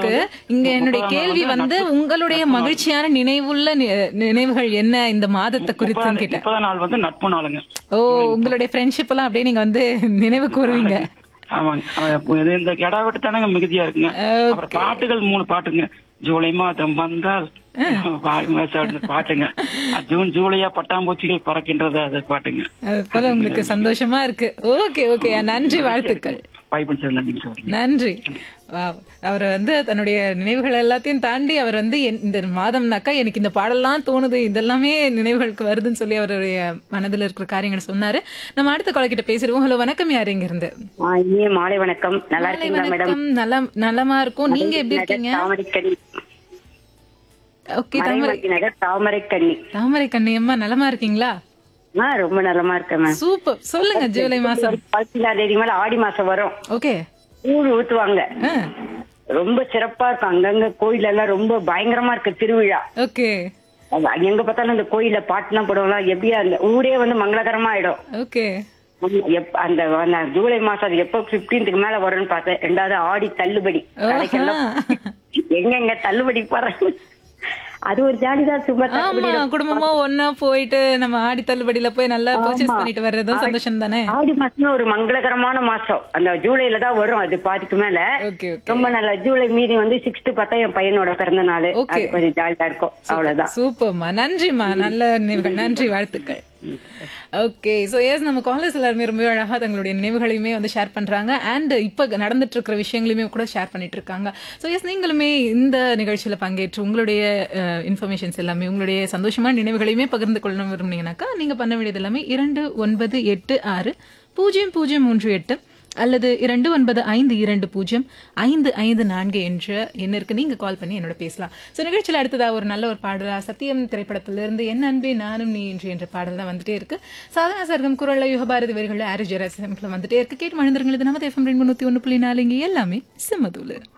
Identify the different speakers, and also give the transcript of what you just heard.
Speaker 1: இருக்கு இங்க என்னுடைய கேள்வி வந்து உங்களுடைய மகிழ்ச்சியான நினைவுள்ள நி- நினைவுகள் என்ன இந்த மாதத்தை குறித்துன்னு கேட்டேன்
Speaker 2: முப்பதாம் நாள் வந்து நட்பு நாளுங்க
Speaker 1: ஓ உங்களுடைய ஃப்ரெண்ட்ஷிப் எல்லாம் அப்படியே நீங்க வந்து நினைவு கூறுவீங்க
Speaker 2: ஆமாங்க அஹ் அப்போ இது இந்த கெடா வெட்டு தானங்க மிகுதியா இருக்குங்க அப்புறம் பாட்டுகள் மூணு பாட்டுங்க ஜூலை மாதம் வந்தால் வாய் மாசம் பாட்டுங்க அஹ் ஜூன் ஜூலையா பட்டாம்பூச்சிகள் பறக்கின்றது அது பாட்டுங்க
Speaker 1: அது போல உங்களுக்கு சந்தோஷமா இருக்கு ஓகே ஓகே நன்றி வாழ்த்துக்கள்
Speaker 2: பைபிள் சார் நன்றி சார்
Speaker 1: நன்றி Wow. அவர் வந்து தன்னுடைய நினைவுகள் எல்லாத்தையும் தாண்டி அவர் வந்து என்- இந்த மாதம்னாக்கா எனக்கு இந்த பாடல்லாம் தோணுது இதெல்லாமே நினைவுகளுக்கு வருதுன்னு சொல்லி அவருடைய மனதில் இருக்கிற காரியங்களை சொன்னாரு நம்ம அடுத்த கொலைக்கிட்ட பேசிடுவோம் ஹலோ வணக்கம் யாரு இங்க இருந்து
Speaker 3: ஆ, இனிய மாலை வணக்கம் நல்லா
Speaker 1: மாலை
Speaker 3: இருக்கீங்களா மேடம்
Speaker 1: வணக்கம் நலம் நலமா இருக்கும் நீங்க எப்படி இருக்கீங்க
Speaker 3: தாமரைக்கண்ணி
Speaker 1: ஓகே தாமரை
Speaker 3: மறைமதி நகர் தாமரைக்கண்ணி
Speaker 1: தாமரை கண்ணியம்மா நலமா இருக்கீங்களா
Speaker 3: ஆ ரொம்ப நலமா இருக்கேன் மேம்
Speaker 1: சூப்பர் சொல்லுங்க ஜூலை மாசம்
Speaker 3: பதினாலாம் தேதி மேல ஆடி மாசம் வரும்
Speaker 1: ஓகே
Speaker 3: கூழ் ஊத்துவாங்க
Speaker 1: ஆ
Speaker 3: ரொம்ப சிறப்பா இருக்கும் அங்கங்க கோயில் எல்லாம் ரொம்ப பயங்கரமா இருக்கு திருவிழா
Speaker 1: ஓகே
Speaker 3: அது எங்க பார்த்தாலும் அந்த கோயில்ல பாட்டுலாம் போடுவாங்க எப்படியா அந்த ஊரே வந்து மங்களகரமா ஆயிடும்
Speaker 1: ஓகே
Speaker 3: எப்- அந்த அந்த ஜூலை மாசம் அது எப்ப பிப்டீன்த்துக்கு மேல வரும்னு பார்த்தேன் ரெண்டாவது ஆடி தள்ளுபடி கடைக்கெல்லாம் எங்க எங்க தள்ளுபடி போடுறாங்க அது ஒரு ஜாலி தான் சும்மா தள்ளுபடி
Speaker 1: ஆமா குடும்பமா ஒன்னா போயிட்டு நம்ம ஆடி தள்ளுபடியில போய் நல்லா பர்ச்சேஸ் பண்ணிட்டு வர்றதும் சந்தோஷம் தானே
Speaker 3: ஆடி மாசம் ஒரு மங்களகரமான மாசம் அந்த ஜூலைல தான் வரும் அது பாதிக்கு மேல
Speaker 1: ஓகே ஓகே
Speaker 3: ரொம்ப நல்ல ஜூலை மீதி வந்து சிக்ஸ்த் பார்த்தா என் பையனோட பிறந்த நாள்
Speaker 1: Okay.
Speaker 3: அது கொஞ்சம் ஜாலியா இருக்கும் அவ்வளவுதான்
Speaker 1: சூப்பர்மா நன்றிம்மா நல்ல நினைவுகள் நன்றி வாழ்த்துக்கள் ஓகே ஸோ எஸ் நம்ம காலேஜ் எல்லாருமே ரொம்ப அழகா தங்களுடைய நினைவுகளையுமே வந்து ஷேர் பண்றாங்க அண்ட் இப்போ நடந்துட்டு இருக்கிற விஷயங்களையுமே கூட ஷேர் பண்ணிட்டு இருக்காங்க ஸோ எஸ் நீங்களுமே இந்த நிகழ்ச்சியில பங்கேற்று உங்களுடைய இன்ஃபர்மேஷன்ஸ் எல்லாமே உங்களுடைய சந்தோஷமான நினைவுகளையுமே பகிர்ந்து கொள்ளணும் விரும்புனீங்கன்னாக்கா நீங்க பண்ண வேண்டியது எல்லாமே இரண்டு ஒன்பது எட்டு ஆறு பூஜ்ஜியம் பூஜ்ஜியம் மூன்று எட்டு அல்லது இரண்டு ஒன்பது ஐந்து இரண்டு பூஜ்ஜியம் ஐந்து ஐந்து நான்கு என்ற எண்ணிற்கு நீங்க கால் பண்ணி என்னோட பேசலாம் ஸோ நிகழ்ச்சியில் அடுத்ததா ஒரு நல்ல ஒரு பாடலா சத்தியம் திரைப்படத்திலிருந்து என் அன்பே நானும் நீ என்று என்ற பாடல் தான் வந்துட்டே இருக்கு சாதனா சர்க்கம் குரல்ல யுகபாரதி வரிகளில் ஆரிஜரா வந்துட்டே இருக்கு கேட்டு மனிதர்கள் இது நம்ம எஃப்எம் ரெண்டு நூத்தி ஒன்று புள்ளி நாலு இங்கே எல்லாமே சிம்மதூலு